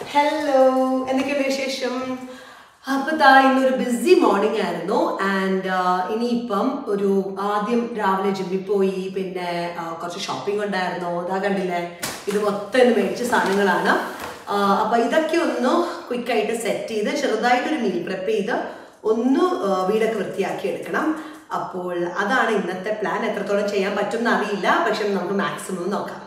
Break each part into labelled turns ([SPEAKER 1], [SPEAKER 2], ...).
[SPEAKER 1] Hello എന്തൊക്കെയുണ്ട് വിശേഷം അപ്പൊ ദാ ഇന്നൊരു ബിസി മോർണിംഗ് ആയിരുന്നു ആൻഡ് ഇനിയിപ്പം ഒരു ആദ്യം രാവിലെ ജിമ്മിൽ പോയി പിന്നെ ആ, കുറച്ച് ഷോപ്പിംഗ് ഉണ്ടായിരുന്നു ഇതാ കണ്ടില്ലേ ഇത് മൊത്തം ഇന്ന് മേടിച്ച സാധനങ്ങളാണ് ആ, അപ്പൊ ഇതൊക്കെ ഒന്ന് ക്വിക്കായിട്ട് സെറ്റ് ചെയ്ത് ചെറുതായിട്ടൊരു മീൽ പ്രിപ്പ് ചെയ്ത് ഒന്ന് ആ, വീടൊക്കെ വൃത്തിയാക്കി എടുക്കണം അപ്പോൾ അതാണ് ഇന്നത്തെ പ്ലാൻ എത്രത്തോളം ചെയ്യാൻ പറ്റും എന്ന് അറിയില്ല പക്ഷെ നമുക്ക് മാക്സിമം നോക്കാം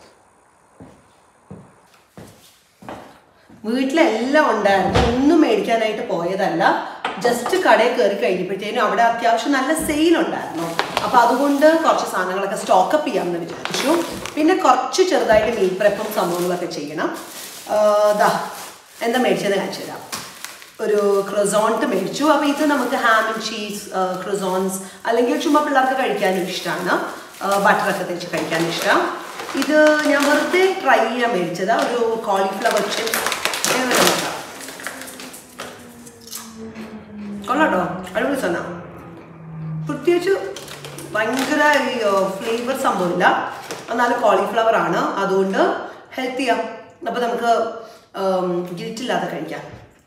[SPEAKER 1] വീട്ടിലെല്ലാം ഉണ്ടായിരുന്നു ഒന്നും മേടിക്കാനായിട്ട് പോയതല്ല ജസ്റ്റ് കടയിൽ കയറി കഴിഞ്ഞപ്പോഴത്തേനും അവിടെ അത്യാവശ്യം നല്ല സെയിൽ ഉണ്ടായിരുന്നു അപ്പൊ അതുകൊണ്ട് കുറച്ച് സാധനങ്ങളൊക്കെ സ്റ്റോക്കപ്പ് ചെയ്യാമെന്ന് വിചാരിച്ചു പിന്നെ കുറച്ച് ചെറുതായിട്ട് മീൽ പ്രപ്പും സംഭവങ്ങളൊക്കെ ചെയ്യണം ആഹ് ദാ എന്താ മേടിച്ചത് കാണിച്ചു തരാം ഒരു ക്രൊസോൺട്ട് മേടിച്ചു അപ്പോൾ ഇത് നമുക്ക് ഹാം ആൻഡ് ചീസ് ക്രൊസോൺസ് അല്ലെങ്കിൽ ചുമ്മാ പിള്ളേർക്ക് കഴിക്കാനും ഇഷ്ടമാണ് ബട്ടറൊക്കെ തേച്ച് കഴിക്കാൻ ഇഷ്ടം ഇത് ഞാൻ വെറുതെ ട്രൈ ചെയ്യാൻ മേടിച്ചതാ ഒരു കോളിഫ്ലവർ ചിപ്സ് നോക്കാം കൊള്ളാട്ടോ അടിപൊളി സാധനം പ്രത്യേകിച്ച് ഭയങ്കര ഈ ഫ്ലേവർ സംഭവമില്ല എന്നാലും കോളിഫ്ലവർ ആണ് അതുകൊണ്ട് ഹെൽത്തിയാണ് അപ്പോൾ നമുക്ക് ഗിൽറ്റില്ലാതെ കഴിക്കാം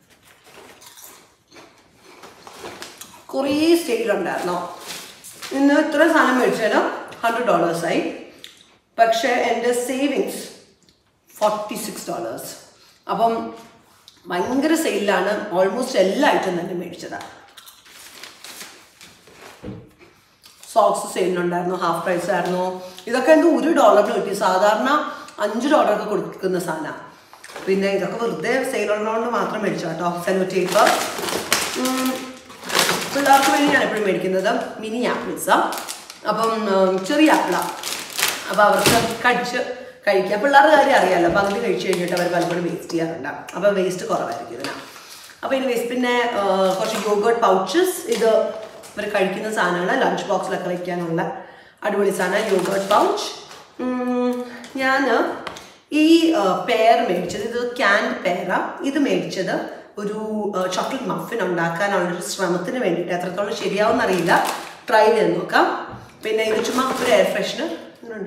[SPEAKER 1] കുറേ സ്റ്റേജിലുണ്ടായിരുന്നു ഇന്ന് ഇത്ര സാധനം മേടിച്ചതിന് ഹൺഡ്രഡ് ഡോളേഴ്സായി പക്ഷേ എൻ്റെ സേവിങ്സ് ഫോർട്ടി സിക്സ് ഡോളേഴ്സ് അപ്പം ഭയങ്കര സെയിലാണ് ഓൾമോസ്റ്റ് എല്ലാ ഐറ്റം തന്നെ മേടിച്ചതാണ് സോക്സ് സെയിലുണ്ടായിരുന്നു ഹാഫ് പ്രൈസ് ആയിരുന്നു ഇതൊക്കെ എന്ത് ഒരു ഡോളറിന് കിട്ടി സാധാരണ അഞ്ച് ഡോളറൊക്കെ കൊടുക്കുന്ന സാധനം പിന്നെ ഇതൊക്കെ വെറുതെ സെയിലുള്ളതുകൊണ്ട് മാത്രം മേടിച്ചു കേട്ടോ സെലോ ടേപ്പ് പിള്ളേർക്ക് വേണ്ടി ഞാൻ എപ്പോഴും മേടിക്കുന്നത് മിനി ആപ്പിൾസ് അപ്പം ഉം, ചെറിയ ആപ്പിളാണ് അപ്പോൾ അവർക്ക് കടിച്ച് കഴിക്കാം പിള്ളേരുടെ കാര്യം അറിയാമല്ലോ അപ്പോൾ അങ്ങനെ കഴിച്ച് കഴിഞ്ഞിട്ട് അവർ പലപ്പോഴും വേസ്റ്റ് ചെയ്യാറുണ്ട് അപ്പോൾ വേസ്റ്റ് കുറവായിരിക്കും ഇതിന് അപ്പോൾ ഇനി വേസ്റ്റ് പിന്നെ ആ, കുറച്ച് യോഗേർട്ട് പൗച്ചസ് ഇത് ഇവർ കഴിക്കുന്ന സാധനങ്ങൾ ലഞ്ച് ബോക്സിലൊക്കെ വയ്ക്കാനുള്ള അടിപൊളി സാധനം യോഗേർട്ട് പൗച്ച് ഞാൻ ഈ പെയർ മേടിച്ചത് ഇത് ക്യാൻഡ് പെയറാ ഇത് മേടിച്ചത് ഒരു ചോക്ലേറ്റ് മഫിൻ ഉണ്ടാക്കാനുള്ള ഒരു ശ്രമത്തിന് വേണ്ടിയിട്ട് എത്രത്തോളം ശരിയാവും അറിയില്ല ട്രൈ ചെയ്ത് നോക്കാം പിന്നെ ഇത് ചുമ്മാ ഒരു എയർ ഫ്രഷ്നർ ഉണ്ട്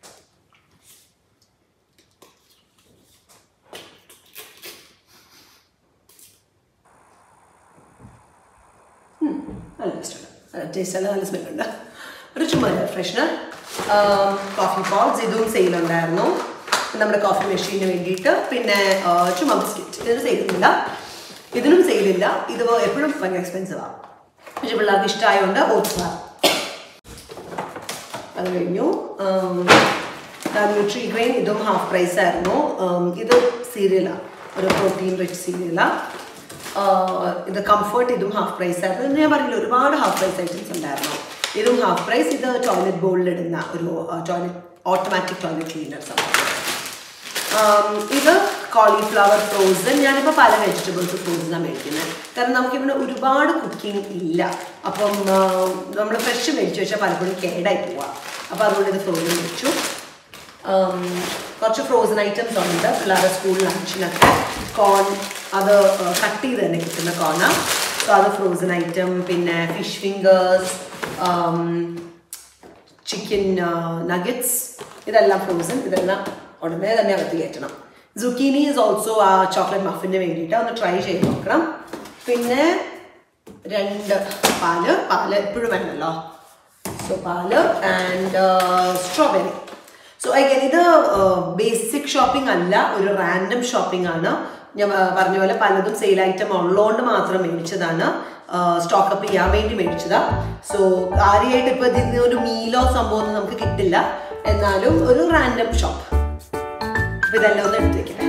[SPEAKER 1] നല്ല ടേസ്റ്റുണ്ട് നല്ല ടേസ്റ്റുള്ള നല്ല സ്മെല്ലുണ്ട് ഒരു ചുമ്മാ എയർ ഫ്രഷ്നർ കോഫി പോട്ട്സ് ഇതും സെയിലുണ്ടായിരുന്നു നമ്മുടെ കോഫി മെഷീന് വേണ്ടിയിട്ട് പിന്നെ ആ, ചുമ്മാ ബിസ്ക്കറ്റ് ഇതിന് സെയിലില്ല ഇതിനും സെയിലില്ല ഇത് എപ്പോഴും ഭയങ്കര എക്സ്പെൻസീവാണ് പക്ഷെ പിള്ളേർക്ക് ഇഷ്ടമായതുകൊണ്ട് ഓട്സ് ബാർ അത് കഴിഞ്ഞു ന്യൂട്രി ഗ്രെയിൻ ഇതും ഹാഫ് പ്രൈസ് ആയിരുന്നു ഉം, ഇത് സീരിയലാണ് ഒരു പ്രോട്ടീൻ റിച്ച് സീരിയലാണ് ഇത് കംഫർട്ട് ഇതും ഹാഫ് പ്രൈസ് ആയിരുന്നു ഇത് ഞാൻ പറഞ്ഞില്ല ഒരുപാട് ഹാഫ് പ്രൈസ് ഐറ്റംസ് ഉണ്ടായിരുന്നു ഇതും ഹാഫ് പ്രൈസ് ഇത് ടോയ്ലറ്റ് ബോളിൽ ഇടുന്ന ഒരു ടോയ്ലറ്റ് ഓട്ടോമാറ്റിക് ടോയ്ലറ്റ് ക്ലീനർ ആം, ഇത് കോളിഫ്ലവർ ഫ്രോസൺ ഞാനിപ്പോൾ പല വെജിറ്റബിൾസ് ഫ്രോസണാണ് മേടിക്കുന്നത് കാരണം നമുക്കിവിടെ ഒരുപാട് കുക്കിംഗ് ഇല്ല അപ്പം നമ്മൾ ഫ്രഷ് മേടിച്ച് വെച്ചാൽ പലപ്പോഴും കേടായി പോവാം അപ്പോൾ അതുകൊണ്ട് ഇത് ഫ്രോസൺ വെച്ചു ആം, കുറച്ച് ഫ്രോസൺ ഐറ്റംസ് ഉണ്ട് പിള്ളേരുടെ സ്കൂൾ ലഞ്ചിനൊക്കെ കോൺ അത് കട്ട് ചെയ്ത് തന്നെ കിട്ടുന്ന കോണാണ് സോ അത് ഫ്രോസൺ ഐറ്റം പിന്നെ ഫിഷ് ഫിംഗേഴ്സ് ചിക്കൻ നഗറ്റ്സ് ഇതെല്ലാം ഫ്രോസൺ ഇതെല്ലാം ഉടനെ തന്നെ അകത്ത് കയറ്റണം സുക്കീനി ഈസ് ഓൾസോ ആ ചോക്ലേറ്റ് മഫിന് വേണ്ടിയിട്ട് ഒന്ന് ട്രൈ ചെയ്ത് നോക്കണം പിന്നെ രണ്ട് പാല് പാല് എപ്പോഴും വേണമല്ലോ സോ പാല് ആൻഡ് സ്ട്രോബെറി സോ അഗൈൻ ഇത് ബേസിക് ഷോപ്പിംഗ് അല്ല ഒരു റാൻഡം ഷോപ്പിംഗ് ആണ് ഞാൻ ആ, പറഞ്ഞ പോലെ പലതും സെയിൽ ഐറ്റം ഉള്ളതുകൊണ്ട് മാത്രം മേടിച്ചതാണ് സ്റ്റോക്കപ്പ് ചെയ്യാൻ വേണ്ടി മേടിച്ചതാ സോ കാര്യമായിട്ട് ഇപ്പൊ ഇതിന് ഒരു മീലോ സംഭവം ഒന്നും നമുക്ക് കിട്ടില്ല എന്നാലും ഒരു റാൻഡം ഷോപ്പ് അപ്പൊ ഇതെല്ലാം ഒന്ന് എടുത്ത് വെക്കട്ടെ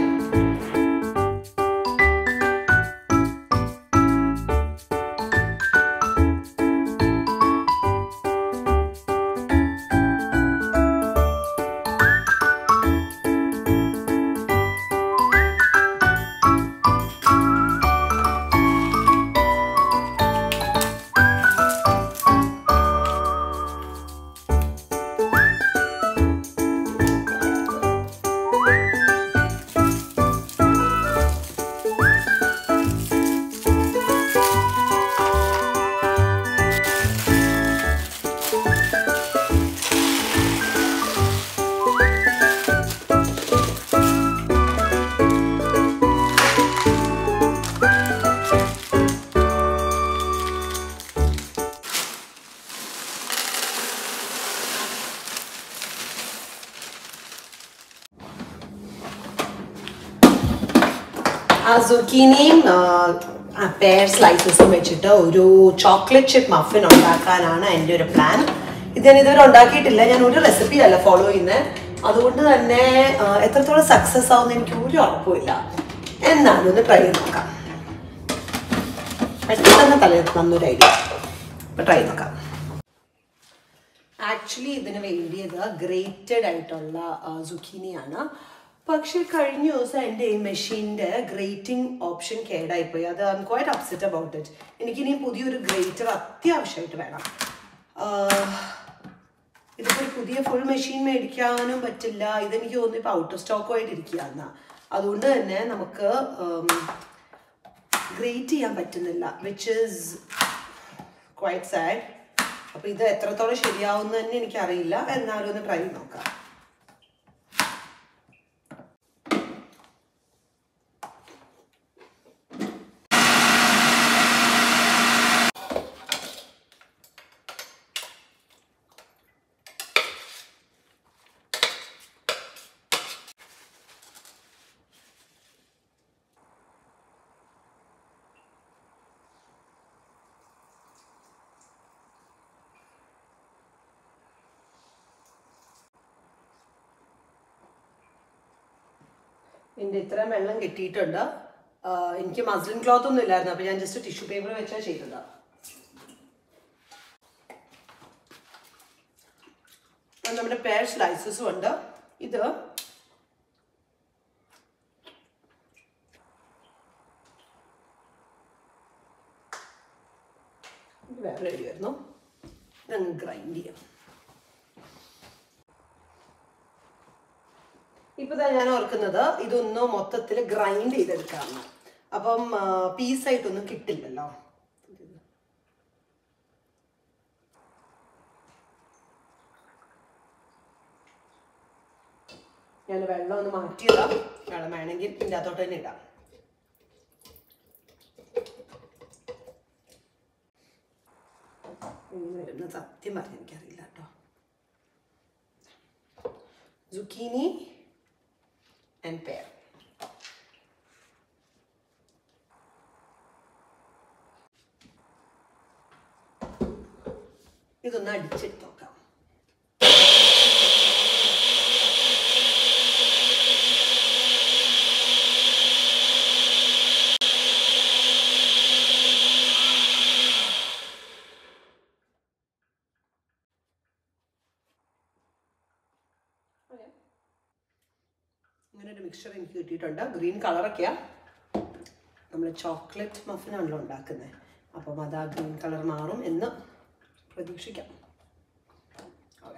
[SPEAKER 1] ആ സുക്കീനിയും പെയർ സ്ലൈസസും വെച്ചിട്ട് ഒരു ചോക്ലേറ്റ് ചിപ്പ് മഫിൻ ഉണ്ടാക്കാനാണ് എൻ്റെ ഒരു പ്ലാൻ ഇത് ഞാൻ ഇതുവരെ ഉണ്ടാക്കിയിട്ടില്ല ഞാൻ ഒരു റെസിപ്പി അല്ല ഫോളോ ചെയ്യുന്നത് അതുകൊണ്ട് തന്നെ ആ, എത്രത്തോളം സക്സസ് ആവുമെന്ന് എനിക്ക് ഒരു ഉറപ്പുമില്ല എന്നാലും ഒന്ന് ട്രൈ ചെയ്ത് നോക്കാം പെട്ടെന്ന് തന്നെ തലേ നന്നൊരു ഐഡിയ അപ്പൊ ട്രൈ നോക്കാം ആക്ച്വലി ഇതിന് വേണ്ടിയത് ഗ്രേറ്റഡ് ആയിട്ടുള്ള സുഖീനിയാണ് പക്ഷെ കഴിഞ്ഞ ദിവസം എൻ്റെ ഈ മെഷീൻ്റെ ഗ്രേറ്റിംഗ് ഓപ്ഷൻ കേടായിപ്പോയി അത് I'm quite upset about it എനിക്കിനി പുതിയൊരു ഗ്രേറ്റർ അത്യാവശ്യമായിട്ട് വേണം ആഹ്, ഇതിപ്പോൾ ഒരു പുതിയ ഫുൾ മെഷീൻ മേടിക്കാനും പറ്റില്ല ഇതെനിക്ക് തോന്നുന്നു ഇപ്പോൾ ഔട്ട് ഓഫ് സ്റ്റോക്ക് ആയിട്ട് ഇരിക്കുകയാണ് അതുകൊണ്ട് തന്നെ നമുക്ക് ഗ്രേറ്റ് ചെയ്യാൻ പറ്റുന്നില്ല വിച്ച് ഈസ് ക്വൈറ്റ് സാഡ് അപ്പോൾ ഇത് എത്രത്തോളം ശരിയാവുമെന്ന് തന്നെ എനിക്കറിയില്ല എന്നാലും ഒന്ന് ട്രൈ ചെയ്ത് നോക്കാം എൻ്റെ ഇത്രയും വെള്ളം കിട്ടിയിട്ടുണ്ട് ആഹ് എനിക്ക് മസ്ലിൻ ക്ലോത്ത് ഒന്നും ഇല്ലായിരുന്നു അപ്പോൾ ഞാൻ ജസ്റ്റ് ടിഷ്യൂ പേപ്പർ വെച്ചാൽ ചെയ്തത് അത് നമ്മുടെ പേർ സ്ലൈസസും ഉണ്ട് ഇത് ഇത് വേറെ എഴുതിയായിരുന്നു ഇതങ്ങ് ഗ്രൈൻഡ് ചെയ്യാം ഇപ്പൊ ദാ ഞാൻ ഓർക്കുന്നത് ഇതൊന്ന് മൊത്തത്തിൽ ഗ്രൈൻഡ് ചെയ്തെടുക്കാമെന്ന് അപ്പം പീസായിട്ടൊന്നും കിട്ടില്ലല്ലോ ഞാൻ വെള്ളം ഒന്ന് മാറ്റിയതാ വെള്ളം വേണമെങ്കിൽ ഇതിൻ്റെ അകത്തോട്ട് തന്നെ ഇടാം ഇങ്ങനെ വരുന്ന സത്യം പറഞ്ഞ എനിക്കറിയില്ല കേട്ടോ zucchini and pear. ഇതൊന്ന് അടിച്ചിട്ട് നോക്കാം ഇങ്ങനെ ഒരു മിക്സ്ചർ എനിക്ക് കിട്ടിയിട്ടുണ്ട് ഗ്രീൻ കളറൊക്കെയാണ് നമ്മൾ ചോക്ലേറ്റ് മഫിനാണല്ലോ ഉണ്ടാക്കുന്നത് അപ്പം അത് ആ ഗ്രീൻ കളർ മാറും എന്ന് പ്രതീക്ഷിക്കാം ഓക്കെ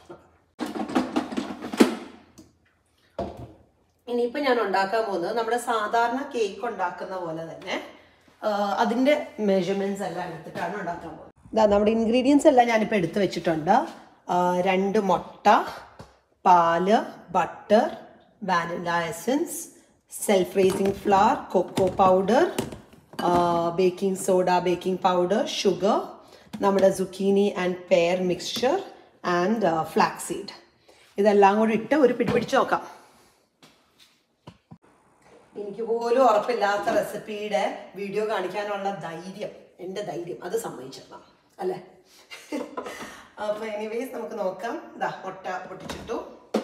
[SPEAKER 1] ഇനിയിപ്പോൾ ഞാൻ ഉണ്ടാക്കാൻ പോകുന്നത് നമ്മുടെ സാധാരണ കേക്ക് ഉണ്ടാക്കുന്ന പോലെ തന്നെ ആ, അതിൻ്റെ മെഷർമെൻറ്റ്സ് എല്ലാം എടുത്തിട്ടാണ് ഉണ്ടാക്കാൻ പോകുന്നത് ഇതാ നമ്മുടെ ഇൻഗ്രീഡിയൻസ് എല്ലാം ഞാനിപ്പോൾ എടുത്ത് വെച്ചിട്ടുണ്ട് ആ, രണ്ട് മുട്ട പാല് butter vanilla essence self raising flour cocoa powder baking soda baking powder sugar നമ്മുടെ zucchini and pear mixture and flax seed ഇതെല്ലാം കൂടി ഇട്ട് ഒരു പിടി പിടിച്ച് നോക്കാം എനിക്ക് പോലും ഉറപ്പില്ലാത്ത റെസിപ്പിയുടെ വീഡിയോ കാണിക്കാനുള്ള ധൈര്യം എൻ്റെ ധൈര്യം അത് സമ്മതിച്ചിടണം അല്ലേ അപ്പൊ എനിവേസ് നമുക്ക് നോക്കാം ഇതാ മുട്ട പൊട്ടിച്ചിട്ടു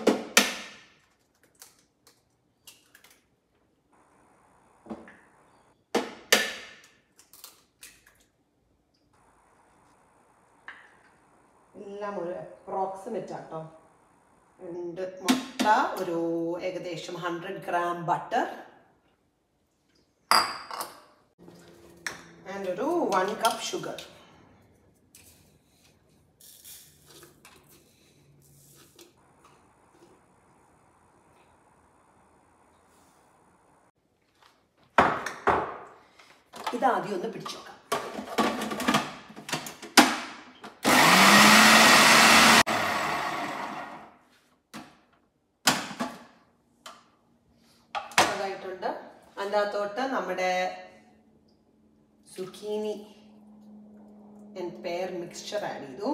[SPEAKER 1] എല്ലാം ഒരു അപ്രോക്സിമേറ്റ് ആട്ടോ രണ്ട് മുട്ട ഒരു ഏകദേശം ഹൺഡ്രഡ് ഗ്രാം ബട്ടർ ആൻഡ് ഒരു വൺ കപ്പ് ഷുഗർ ഇതാദ്യം ഒന്ന് പിടിച്ചു നോക്കാം അതായിട്ടുണ്ട് അതിൻ്റെ അകത്തോട്ട് നമ്മുടെ zucchini and pear mixture add ചെയ്തു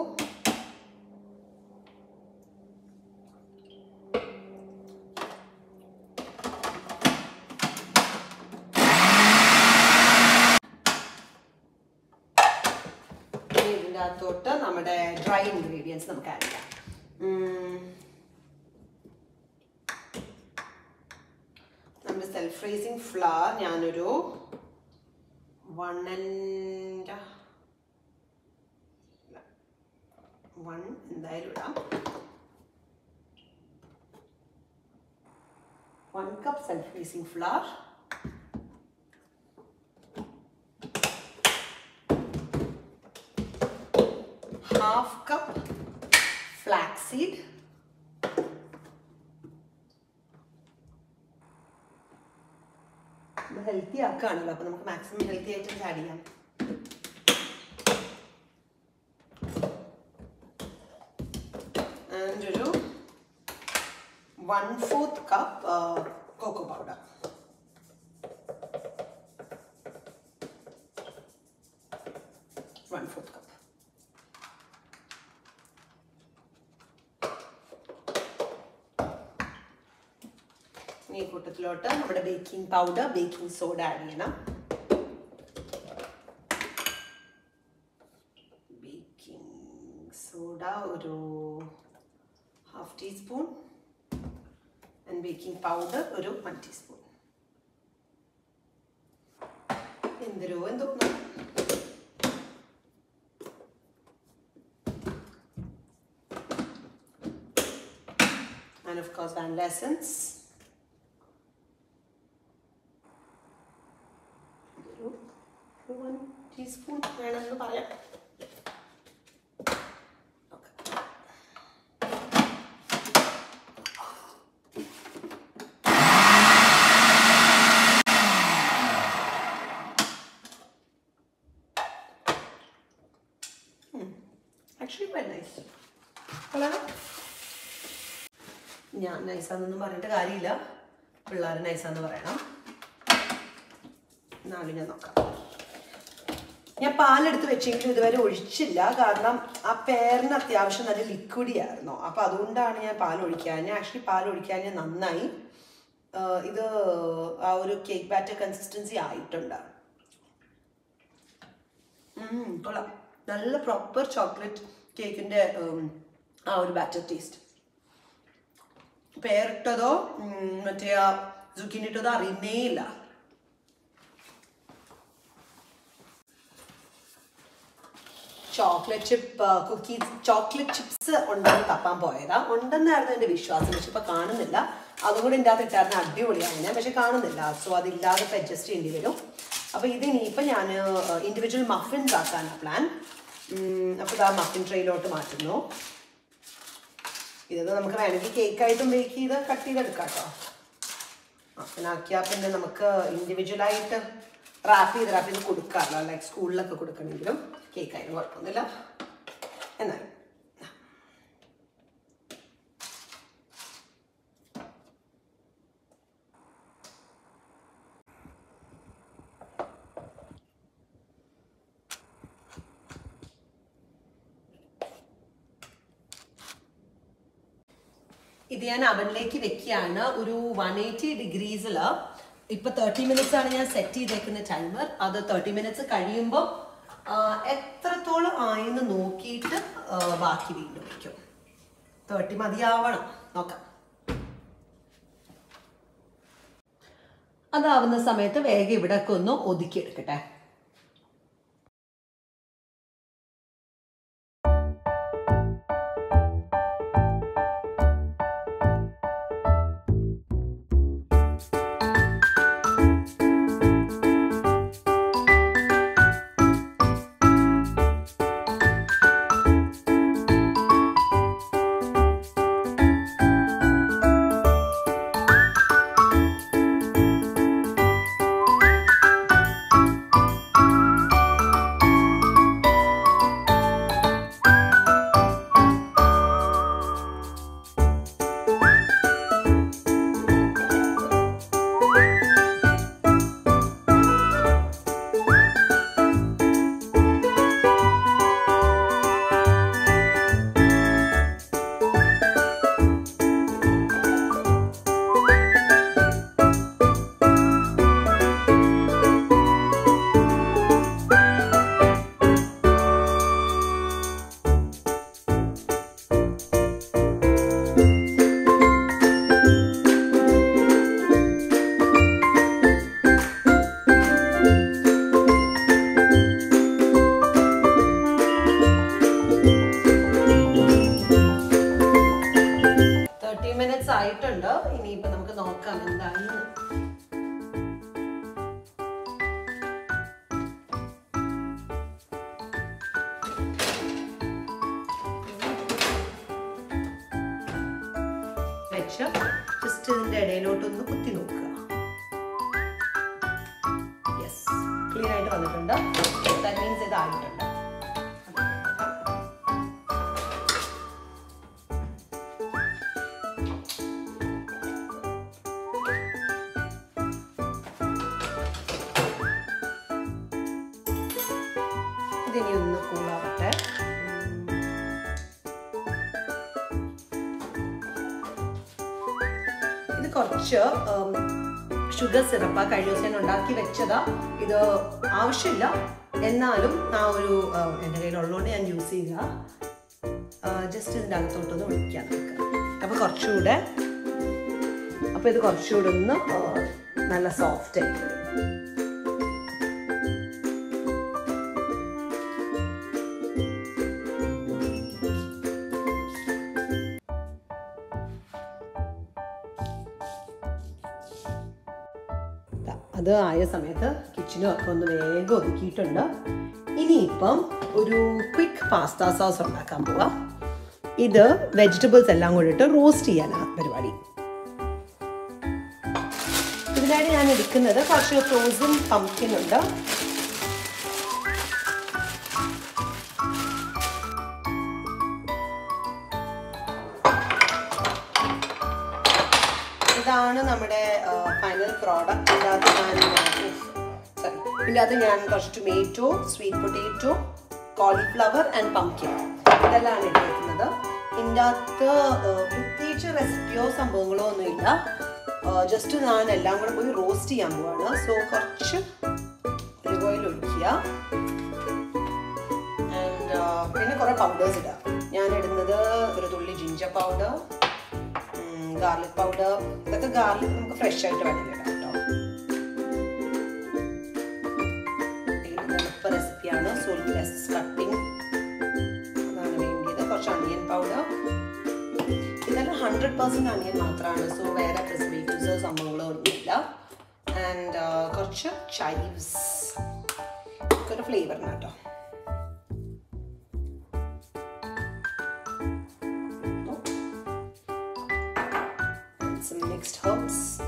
[SPEAKER 1] അതിൻ്റെ അകത്തോട്ട് നമ്മുടെ ഡ്രൈ ഇൻഗ്രീഡിയൻസ് നമുക്ക് ആഡ് ചെയ്യാം ഉം. നമ്മുടെ സെൽഫ് റേസിംഗ് ഫ്ലവർ ഞാനൊരു വൺ ആൻഡ് വൺ എന്തായാലും ഇടാം one cup self raising flour half cup flax seed healthy ആക്കുകയാണല്ലോ അപ്പൊ നമുക്ക് മാക്സിമം ഹെൽത്തി ഐറ്റംസ് ആഡ് ചെയ്യാം ആൻഡ് ഒരു one fourth cup cocoa powder one fourth cup ഈ കൂട്ടത്തിലോട്ട് നമ്മുടെ baking powder baking soda add ചെയ്യണം ബേക്കിംഗ് സോഡ ഒരു half teaspoon and baking powder ഒരു വൺ ടീസ്പൂൺ എന്തിരോ എന്തോ and of course vanilla essence ഒരു വൺ ടീസ്പൂൺ വേണമെന്ന് പറയാം Okay. Hmm. Actually quite nice. കൊള്ളാലോ? ഞാൻ നൈസാന്നൊന്നും പറഞ്ഞിട്ട് കാര്യമില്ല പിള്ളേർ നൈസാന്ന് പറയണം നാളെ ഞാൻ നോക്കാം ഞാൻ പാലെടുത്ത് വെച്ചെങ്കിലും ഇതുവരെ ഒഴിച്ചില്ല കാരണം ആ പേരിന് അത്യാവശ്യം നല്ല ലിക്വിഡി ആയിരുന്നു അപ്പൊ അതുകൊണ്ടാണ് ഞാൻ പാൽ ഒഴിക്കാൻ ഞാൻ ആക്ച്വലി പാൽ ഒഴിക്കാൻ ഞാൻ നന്നായി ആ, ഇത് ആ ഒരു കേക്ക് ബാറ്റർ കൺസിസ്റ്റൻസി ആയിട്ടുണ്ട് ഉം, കൊള്ളാം നല്ല പ്രോപ്പർ ചോക്ലേറ്റ് കേക്കിന്റെ ഉം, ആ ഒരു ബാറ്റർ ടേസ്റ്റ് പേരിട്ടതോ ഉം, മറ്റേ ആ zucchini ഇട്ടതോ അറിയുന്നേ ഇല്ല chocolate chip cookies chocolate chips ഉണ്ടെന്ന് തപ്പാൻ പോയതാ ഉണ്ടെന്നായിരുന്നു എൻ്റെ വിശ്വാസം പക്ഷെ ഇപ്പൊ കാണുന്നില്ല അതും കൂടി എൻ്റെ അകത്ത് ഇട്ടായിരുന്നു അടിപൊളിയാണ് പക്ഷെ കാണുന്നില്ല സോ അതില്ലാതെ ഇപ്പൊ അഡ്ജസ്റ്റ് ചെയ്യേണ്ടി വരും അപ്പൊ ഇത് ഇനിയിപ്പോ ഞാൻ ഇൻഡിവിജ്വൽ മഫിൻസ് ആക്കാനാണ് പ്ലാൻ അപ്പൊ ഇതാ മഫിൻ ട്രെയിലോട്ട് മാറ്റുന്നു ഇത് നമുക്ക് വേണമെങ്കിൽ കേക്കായിട്ടും ബേക്ക് ചെയ്ത് കട്ട് ചെയ്തെടുക്കാം കേട്ടോ മഫിനാക്കിയാൽ പിന്നെ നമുക്ക് ഇൻഡിവിജ്വൽ ആയിട്ട് റാപ്പ് ചെയ്ത് റാപ്പ് ചെയ്ത് കൊടുക്കാമല്ലോ ലൈക്ക് സ്കൂളിലൊക്കെ കൊടുക്കണമെങ്കിലും കേക്ക് ആയാലും കുഴപ്പമൊന്നുമില്ല എന്നാലും ഇത് ഞാൻ അവനിലേക്ക് വെക്കുകയാണ് ഒരു വൺ എയ്റ്റി ഡിഗ്രീസിൽ ഇപ്പൊ തേർട്ടി മിനിറ്റ്സ് ആണ് ഞാൻ സെറ്റ് ചെയ്തേക്കുന്ന ടൈമർ അത് തേർട്ടി മിനിറ്റ്സ് കഴിയുമ്പോൾ എത്രത്തോളം ആയെന്ന് നോക്കിയിട്ട് ആ, ബാക്കി വീണ്ടും വെക്കും തേർട്ടി മതിയാവണം നോക്കാം അതാവുന്ന സമയത്ത് വേഗം ഇവിടെയൊക്കെ ഒന്ന് ഒതുക്കിയെടുക്കട്ടെ വെച്ച് ജസ്റ്റ് ഇതിൻ്റെ ഇടയിലോട്ടൊന്ന് കുത്തി നോക്കുക യെസ് ക്ലീൻ ആയിട്ട് വന്നിട്ടുണ്ട് ദാറ്റ് മീൻസ് ഇത് ആയിട്ടുണ്ട് ഇതിനി ഒന്ന് കൂളാവട്ടെ ഇത് കുറച്ച് ഷുഗർ സിറപ്പ് കഴിഞ്ഞ ദിവസം ഞാൻ ഉണ്ടാക്കി വെച്ചതാ ഇത് ആവശ്യമില്ല എന്നാലും ആ ഒരു ഉം, എൻ്റെ കയ്യിലുള്ളതുകൊണ്ട് ഞാൻ യൂസ് ചെയ്യുക ജസ്റ്റ് ഇതിൻ്റെ അകത്തോട്ടൊന്ന് ഒഴിക്കാൻ നോക്കുക അപ്പോൾ കുറച്ചുകൂടെ അപ്പോൾ ഇത് കുറച്ചുകൂടെ ഒന്ന് ആ, നല്ല സോഫ്റ്റ് ആയിട്ട് വരും ദാ, അത് ആയ സമയത്ത് കിച്ചനും ഒക്കെ ഒന്ന് വേഗം ഒതുക്കിയിട്ടുണ്ട് ഇനിയിപ്പം ഒരു ക്വിക്ക് പാസ്ത സോസ് ഉണ്ടാക്കാൻ പോവാം ഇത് വെജിറ്റബിൾസ് എല്ലാം കൂടിയിട്ട് റോസ്റ്റ് ചെയ്യാനാണ് പരിപാടി ഇതിനായിട്ട് ഞാൻ എടുക്കുന്നത് കുറച്ച് ഫ്രോസൺ പംകിൻ ഉണ്ട് ഇതാണ് നമ്മുടെ ഫൈനൽ പ്രോഡക്റ്റ് ഇതിനകത്ത് ഞാൻ സോറി ഇതിനകത്ത് ഞാൻ കുറച്ച് tomato sweet potato cauliflower and pumpkin ഇതെല്ലാം ഇട്ടിരിക്കുന്നത് ഇതിൻ്റെ അകത്ത് പ്രത്യേകിച്ച് റെസിപ്പിയോ സംഭവങ്ങളോ ഒന്നുമില്ല ജസ്റ്റ് ഞാൻ എല്ലാം കൂടെ പോയി റോസ്റ്റ് ചെയ്യാൻ പോവാണ് സോ കുറച്ച് ഒലിവ് ഓയിൽ ഒഴിക്കുക ആൻഡ് പിന്നെ കുറേ പൗഡേഴ്സ് ഇടുക ഞാൻ ഇടുന്നത് ഒരു തുള്ളി ജിഞ്ചർ പൗഡർ ഗാർലിക് പൗഡർ ഇതൊക്കെ ഗാർലിക് നമുക്ക് ഫ്രഷ് ആയിട്ട് വേണമെങ്കിൽ ഇടാം കേട്ടോ എളുപ്പ റെസിപ്പിയാണ് സോ ലെസ് കട്ടിങ് അതാണ് വേണ്ടിയത് കുറച്ച് അണിയൻ പൗഡർ ഇതെല്ലാം ഹൺഡ്രഡ് പെർസെൻറ്റ് അണിയൻ മാത്രമാണ് സോ വേറെ പ്രിസർവേറ്റീവ്സോ സംഭവങ്ങളോ ഒന്നുമില്ല ആൻഡ് കുറച്ച് ചൈവ്സ് ഒരു ഫ്ലേവറിന് കേട്ടോ and some mixed herbs.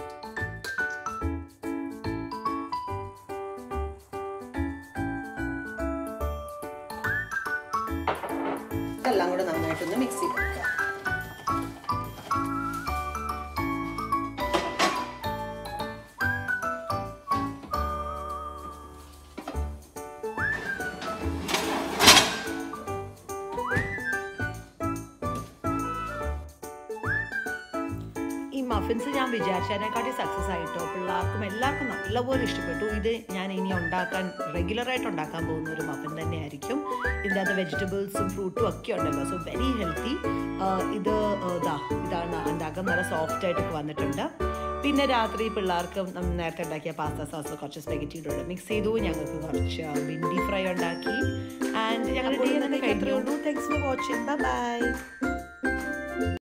[SPEAKER 1] ഇതെല്ലാം കൂടെ നന്നായിട്ടൊന്ന് മിക്സ് ചെയ്ത് വെക്കാം
[SPEAKER 2] ഈ മഫിൻസ് ഞാൻ വിചാരിച്ചതിനെക്കാട്ടി സക്സസ് ആയിട്ടോ പിള്ളേർക്കും എല്ലാവർക്കും നല്ലപോലെ ഇഷ്ടപ്പെട്ടു ഇത് ഞാൻ ഇനി ഉണ്ടാക്കാൻ റെഗുലറായിട്ട് ഉണ്ടാക്കാൻ പോകുന്ന ഒരു മഫിൻ തന്നെയായിരിക്കും ഇതിൻ്റെ അകത്ത് വെജിറ്റബിൾസും ഫ്രൂട്ടും ഒക്കെ ഉണ്ടല്ലോ സോ വെരി ഹെൽത്തി ഇത് ആ, ഇതാ ഇതാണ് അതിൻ്റെ അകം നല്ല സോഫ്റ്റ് ആയിട്ടൊക്കെ വന്നിട്ടുണ്ട് പിന്നെ രാത്രി പിള്ളേർക്ക് നമ്മൾ നേരത്തെ ഉണ്ടാക്കിയ പാസ്ത സോസ് കുറച്ച് സ്പെഗറ്റിയുടെ മിക്സ് ചെയ്തു ഞങ്ങൾക്ക് കുറച്ച് ബിൻഡി ഫ്രൈ ഉണ്ടാക്കി ആൻഡ് ഞങ്ങളുടെ ഡേ തന്നെ കഴിഞ്ഞു താങ്ക്സ് ഫോർ വാച്ചിങ് ബൈ